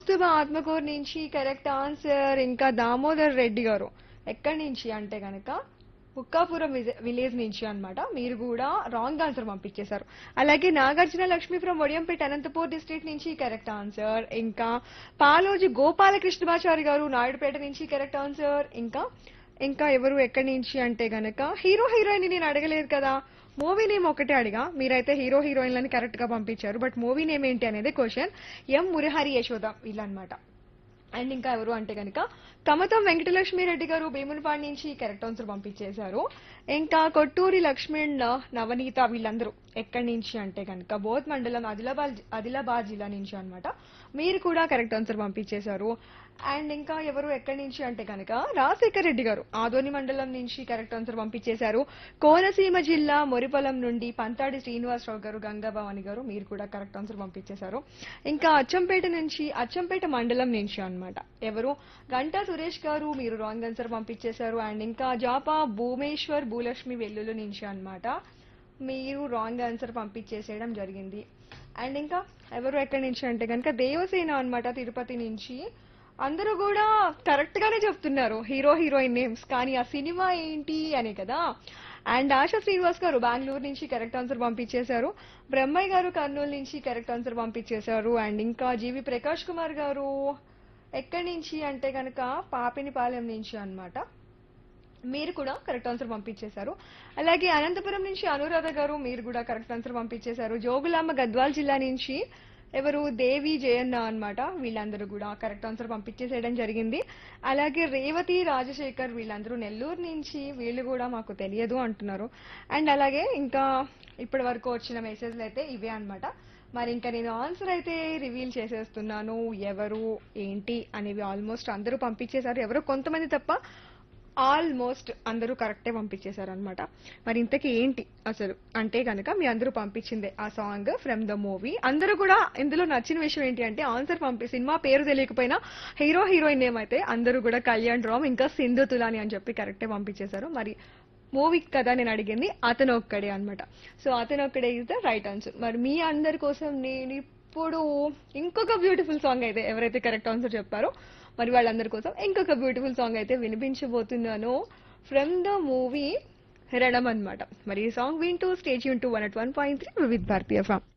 కౌస్తుభ ఆత్మకూరు నుంచి correct answer ఇంకా దామోదర్ రెడ్డి గారు ఎక్కడి నుంచి అంటే గనక బుక్కాపురం విజ- విలేజ్ నుంచి అన్నమాట మీరు కూడా రాంగ్ ఆన్సర్ పంపించేశారు అలాగే నాగార్జున లక్ష్మి ఫ్రమ్ ఒడియంపేట అనంతపూర్ డిస్ట్రిక్ట్ నుంచి కరెక్ట్ ఆన్సర్ ఇంకా పాలోజి గోపాలకృష్ణమాచారి గారు నాయుడుపేట నుంచి కరెక్ట్ ఆన్సర్ ఇంకా ఇంకా ఎవరు ఎక్కడి నుంచి అంటే గనక హీరో హీరోయిన్ నేను అడగలేదు కదా మూవీ నేమ్ ఒకటే అడిగా మీరైతే హీరో హీరోయిన్లని కరెక్ట్ గా పంపించారు బట్ మూవీ నేమ్ ఏంటి అనేది క్వశ్చన్ ఎం మురహరి యశోద వీళ్ళనమాట అండ్ ఇంకా ఎవరు అంటే కనుక కమతం వెంకటలక్ష్మి రెడ్డి గారు భీములపాడు నుంచి కరెక్ట్ ఆన్సర్ పంపించేశారు ఇంకా కొట్టూరి లక్ష్మణ్ నవనీత వీళ్ళందరూ ఎక్కడి నుంచి అంటే కనుక బోధ్ మండలం ఆదిలాబాద్ ఆదిలాబాద్ జిల్లా నుంచి అన్నమాట మీరు కూడా కరెక్ట్ ఆన్సర్ పంపించేశారు అండ్ ఇంకా ఎవరు ఎక్కడి నుంచి అంటే కనుక రాజశేఖర్ రెడ్డి గారు ఆదోని మండలం నుంచి కరెక్ట్ ఆన్సర్ పంపించేశారు కోనసీమ జిల్లా మొరిపొలం నుండి పంతాడి శ్రీనివాసరావు గారు గంగాభవాని గారు మీరు కూడా కరెక్ట్ ఆన్సర్ పంపించేశారు ఇంకా అచ్చంపేట నుంచి అచ్చంపేట మండలం నుంచి అన్నమాట ఎవరు గంటా సురేష్ గారు మీరు రాంగ్ ఆన్సర్ పంపించేశారు అండ్ ఇంకా జాపా భూమేశ్వర్ భూలక్ష్మి వెల్లుల్లి నుంచి అన్నమాట మీరు రాంగ్ ఆన్సర్ పంపించేసేయడం జరిగింది అండ్ ఇంకా ఎవరు ఎక్కడి నుంచి అంటే కనుక దేవసేన అన్నమాట తిరుపతి నుంచి అందరూ కూడా కరెక్ట్ గానే చెప్తున్నారు హీరో హీరోయిన్ నేమ్స్ కానీ ఆ సినిమా ఏంటి అనే కదా అండ్ ఆశా శ్రీనివాస్ గారు బెంగళూరు నుంచి కరెక్ట్ ఆన్సర్ పంపించేశారు బ్రహ్మయ్య గారు కర్నూలు నుంచి కరెక్ట్ ఆన్సర్ పంపించేశారు అండ్ ఇంకా జీవి ప్రకాష్ కుమార్ గారు ఎక్కడి నుంచి అంటే కనుక పాపినిపాలెం నుంచి అన్నమాట మీరు కూడా కరెక్ట్ ఆన్సర్ పంపించేశారు అలాగే అనంతపురం నుంచి అనురాధ గారు మీరు కూడా కరెక్ట్ ఆన్సర్ పంపించేశారు జోగులాంబ గద్వాల్ జిల్లా నుంచి ఎవరు దేవి జయన్న అన్నమాట వీళ్ళందరూ కూడా కరెక్ట్ ఆన్సర్ పంపించేసేయడం జరిగింది అలాగే రేవతి రాజశేఖర్ వీళ్ళందరూ నెల్లూరు నుంచి వీళ్ళు కూడా మాకు తెలియదు అంటున్నారు అండ్ అలాగే ఇంకా ఇప్పటి వరకు వచ్చిన మెసేజ్లు అయితే ఇవే అన్నమాట మరి ఇంకా నేను ఆన్సర్ అయితే రివీల్ చేసేస్తున్నాను ఎవరు ఏంటి అనేవి ఆల్మోస్ట్ అందరూ పంపించేశారు ఎవరో కొంతమంది తప్ప ఆల్మోస్ట్ అందరూ కరెక్టే పంపించేశారు అనమాట మరి ఇంతకీ ఏంటి అసలు అంటే కనుక మీ అందరూ పంపించిందే ఆ సాంగ్ ఫ్రమ్ ద మూవీ అందరూ కూడా ఇందులో నచ్చిన విషయం ఏంటి అంటే ఆన్సర్ పంపి సినిమా పేరు తెలియకపోయినా హీరో హీరోయిన్ నేమ్ అయితే అందరూ కూడా కళ్యాణ్ రామ్ ఇంకా సింధు తులాని అని చెప్పి కరెక్టే పంపించేశారు మరి మూవీ కదా నేను అడిగింది అతను ఒక్కడే అన్నమాట సో అతను ఒక్కడే ఇస్ ద రైట్ ఆన్సర్ మరి మీ అందరి కోసం నేను ఇప్పుడు ఇంకొక బ్యూటిఫుల్ సాంగ్ అయితే ఎవరైతే కరెక్ట్ ఆన్సర్ చెప్పారో మరి వాళ్ళందరి కోసం ఇంకొక బ్యూటిఫుల్ సాంగ్ అయితే వినిపించబోతున్నాను ఫ్రమ్ ద మూవీ రణం అన్నమాట మరి ఈ సాంగ్ వింటూ స్టేజ్ యూన్ to one at one point three with Bharatiya form